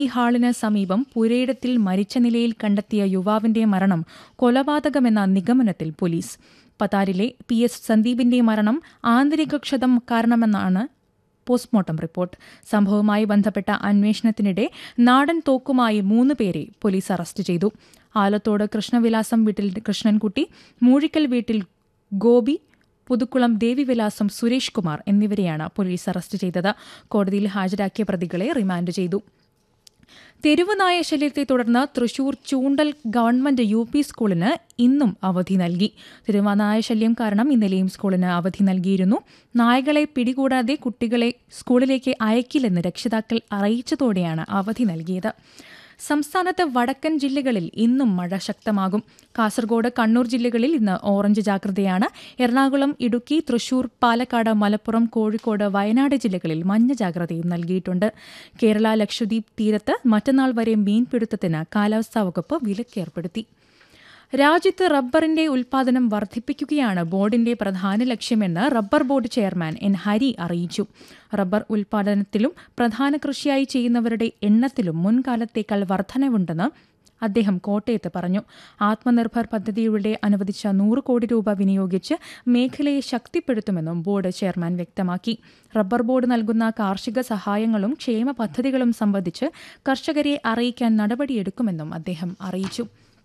ഈ ഹാളിന് സമീപം പുരയിടത്തിൽ മരിച്ച നിലയിൽ കണ്ടെത്തിയ യുവാവിന്റെ മരണം കൊലപാതകമെന്ന നിഗമനത്തിൽ പോലീസ് പതാരിലെ പി എസ് സന്ദീപിന്റെ മരണം ആന്തരികക്ഷതം കാരണമെന്നാണ് പോസ്റ്റ്മോർട്ടം റിപ്പോർട്ട് സംഭവവുമായി ബന്ധപ്പെട്ട അന്വേഷണത്തിനിടെ നാടൻ തോക്കുമായി മൂന്ന് പേരെ പോലീസ് അറസ്റ്റ് ചെയ്തു ആലത്തോട് കൃഷ്ണവിലാസം വീട്ടിൽ കൃഷ്ണൻകുട്ടി മൂഴിക്കൽ വീട്ടിൽ ഗോപി പുതുക്കുളം ദേവിവിലാസം സുരേഷ് കുമാർ എന്നിവരെയാണ് പോലീസ് അറസ്റ്റ് ചെയ്തത് കോടതിയിൽ ഹാജരാക്കിയ പ്രതികളെ റിമാൻഡ് ചെയ്തു തെരുവുനായ ശല്യത്തെ തുടർന്ന് Thrissur Choondal government U P സ്കൂളിന് ഇന്നും അവധി നൽകി തെരുവുനായ ശല്യം കാരണം ഇന്നലെയും സ്കൂളിന് അവധി നൽകിയിരുന്നു നായകളെ പിടികൂടാതെ കുട്ടികളെ സ്കൂളിലേക്ക് അയക്കില്ലെന്ന് രക്ഷിതാക്കൾ അറിയിച്ചതോടെയാണ് അവധി നൽകിയത് സംസ്ഥാനത്ത് വടക്കൻ ജില്ലകളിൽ ഇന്നും മഴ ശക്തമാകും കാസർഗോഡ് കണ്ണൂർ ജില്ലകളിൽ ഇന്ന് ഓറഞ്ച് ജാഗ്രതയാണ് എറണാകുളം ഇടുക്കി തൃശൂർ പാലക്കാട് മലപ്പുറം കോഴിക്കോട് വയനാട് ജില്ലകളിൽ മഞ്ഞ ജാഗ്രതയും നൽകിയിട്ടുണ്ട് കേരള ലക്ഷദ്വീപ് തീരത്ത് മറ്റന്നാൾ വരെ മീൻപിടുത്തത്തിന് കാലാവസ്ഥാ വകുപ്പ് വിലക്കേർപ്പെടുത്തി രാജ്യത്ത് റബ്ബറിന്റെ ഉൽപാദനം വർദ്ധിപ്പിക്കുകയാണ് ബോർഡിന്റെ പ്രധാന ലക്ഷ്യമെന്ന് rubber board chairman N Hari അറിയിച്ചു റബ്ബർ ഉൽപാദനത്തിലും പ്രധാന കൃഷിയായി ചെയ്യുന്നവരുടെ എണ്ണത്തിലും മുൻകാലത്തേക്കാൾ വർധനവുണ്ടെന്ന് അദ്ദേഹം കോട്ടയത്ത് പറഞ്ഞു ആത്മനിർഭർ പദ്ധതിയുടെ അനുവദിച്ച നൂറ് കോടി രൂപ വിനിയോഗിച്ച് മേഖലയെ ശക്തിപ്പെടുത്തുമെന്നും ബോർഡ് ചെയർമാൻ വ്യക്തമാക്കി റബ്ബർ ബോർഡ് നൽകുന്ന കാർഷിക സഹായങ്ങളും ക്ഷേമ പദ്ധതികളും സംബന്ധിച്ച് കർഷകരെ അറിയിക്കാൻ നടപടിയെടുക്കുമെന്നും അദ്ദേഹം അറിയിച്ചു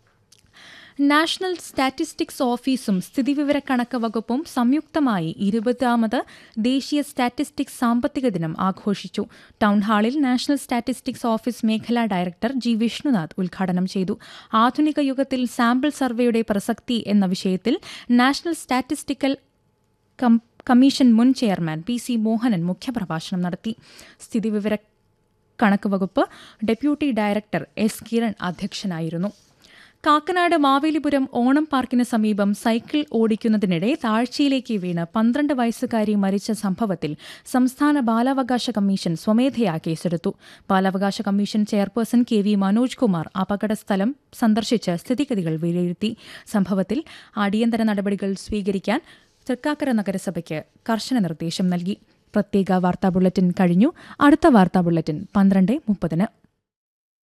നാഷണൽ സ്റ്റാറ്റിസ്റ്റിക്സ് ഓഫീസും സ്ഥിതിവിവരക്കണക്ക് വകുപ്പും സംയുക്തമായി ഇരുപതാമത് ദേശീയ സ്റ്റാറ്റിസ്റ്റിക്സ് സാമ്പത്തിക ദിനം ആഘോഷിച്ചു ടൗൺഹാളിൽ നാഷണൽ സ്റ്റാറ്റിസ്റ്റിക്സ് ഓഫീസ് മേഖലാ ഡയറക്ടർ ജി വിഷ്ണുനാഥ് ഉദ്ഘാടനം ചെയ്തു ആധുനിക യുഗത്തിൽ സാമ്പിൾ സർവേയുടെ പ്രസക്തി എന്ന വിഷയത്തിൽ നാഷണൽ സ്റ്റാറ്റിസ്റ്റിക്കൽ കമ്മീഷൻ മുൻ ചെയർമാൻ പി സി മോഹനൻ മുഖ്യപ്രഭാഷണം നടത്തി സ്ഥിതിവിവര കണക്ക് വകുപ്പ് ഡെപ്യൂട്ടി ഡയറക്ടർ എസ് കിരൺ അധ്യക്ഷനായിരുന്നു കാക്കനാട് മാവേലിപുരം ഓണം പാർക്കിന് സമീപം സൈക്കിൾ ഓടിക്കുന്നതിനിടെ താഴ്ചയിലേക്ക് വീണ് പന്ത്രണ്ട് വയസ്സുകാരി മരിച്ച സംഭവത്തിൽ സംസ്ഥാന ബാലാവകാശ കമ്മീഷൻ സ്വമേധയാ കേസെടുത്തു ബാലാവകാശ commission chairperson K V Manoj Kumar അപകടസ്ഥലം സന്ദർശിച്ച് സ്ഥിതിഗതികൾ വിലയിരുത്തി സംഭവത്തിൽ അടിയന്തര നടപടികൾ സ്വീകരിക്കാൻ തൃക്കാക്കര നഗരസഭയ്ക്ക് കർശന നിർദ്ദേശം നൽകി പ്രത്യേക വാർത്താ ബുള്ളറ്റിൻ കഴിഞ്ഞു അടുത്ത വാർത്താ ബുള്ളറ്റിൻ പന്ത്രണ്ട് മുപ്പതിന്